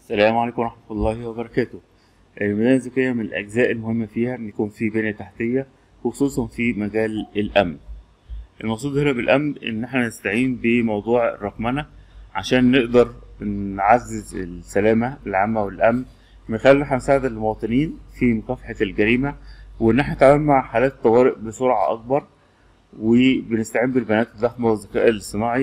السلام عليكم ورحمة الله وبركاته الميزانية الذكية من الأجزاء المهمة فيها إن يكون في بنية تحتية خصوصا في مجال الأمن المقصود هنا بالأمن إن احنا نستعين بموضوع الرقمنة عشان نقدر نعزز السلامة العامة والأمن من خلال إن احنا نساعد المواطنين في مكافحة الجريمة وإن احنا نتعامل مع حالات الطوارئ بسرعة أكبر وبنستعين بالبيانات الضخمة والذكاء الاصطناعي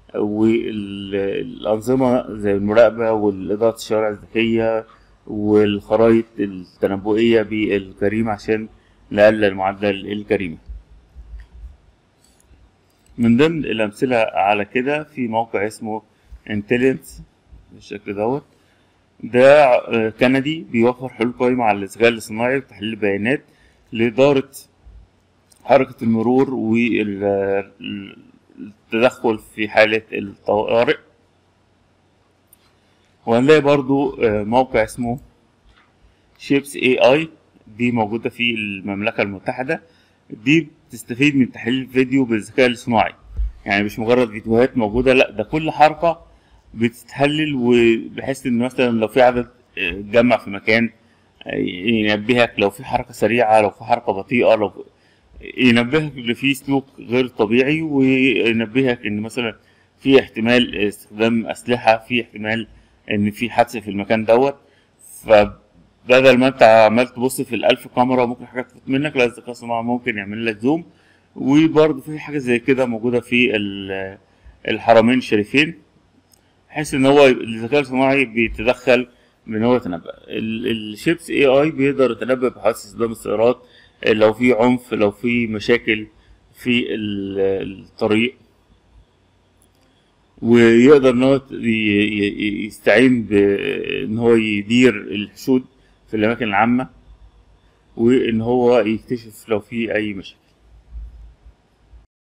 والأنظمة زي المراقبة والإضاءة الشوارع الذكية والخرائط التنبؤية بالجريمة عشان نقلل معدل الجريمة من ضمن الأمثلة على كده في موقع اسمه انتلينس بالشكل دوت ده كندي بيوفر حلول قائمة على الذكاء الاصطناعي وتحليل البيانات لإدارة حركة المرور والتدخل في حالة الطوارئ وهنلاقي برضو موقع اسمه شيبس اي اي دي موجودة في المملكة المتحدة دي بتستفيد من تحليل الفيديو بالذكاء الاصطناعي يعني مش مجرد فيديوهات موجودة لا ده كل حركة بتتحلل وبحيث ان مثلا لو في عدد جمع في مكان ينبهك لو في حركة سريعة لو في حركة بطيئة لو ينبهك ان في سلوك غير طبيعي وينبهك ان مثلا في احتمال استخدام اسلحه في احتمال ان في حادثه في المكان دوت فبدل ما انت عمال تبص في الالف كاميرا ممكن حاجه تفوت منك لا الذكاء الصناعي ممكن يعمل لك زوم وبرضه في حاجه زي كده موجوده في الحرمين الشريفين بحيث ان هو الذكاء الصناعي بيتدخل ان هو يتنبأ الشيبس اي اي بيقدر يتنبأ بحوادث اصطدام السيارات لو في عنف لو في مشاكل في الطريق ويقدر ان هو يستعين بان هو يدير الحشود في الاماكن العامه وان هو يكتشف لو في اي مشاكل